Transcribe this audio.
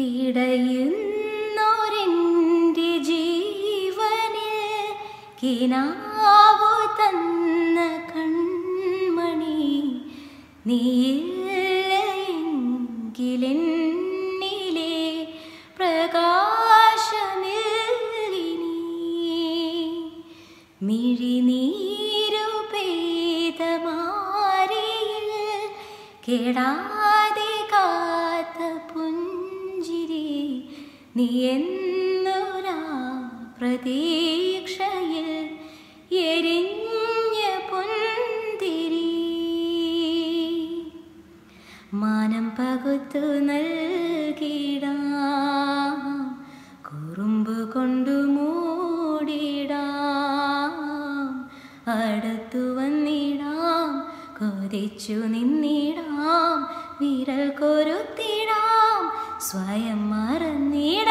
പിടയുന്നോരെൻ്റെ ജീവനിൽ കിനാവു തന്ന കൺമണി നീയില്ലെങ്കിലെന്നിലെ പ്രകാശമില്ലിനി മിഴിനീരു പെയ്ത മാരിയിൽ കെടാതെ കാത്ത പുഞ്ചിരി നീ എന്നൊരാ പ്രതീക്ഷയിൽ എരിഞ്ഞ പൊന്തിരി മാനം പകുത്തു നൽകിടാം കുറുമ്പ് കൊണ്ടു മൂടിടാം അടുത്തു വന്നിടാം കൊതിച്ചു നിന്നിടാം വിരൽ കൊരുത്തിടാം സ്വയം മറന്നിടാം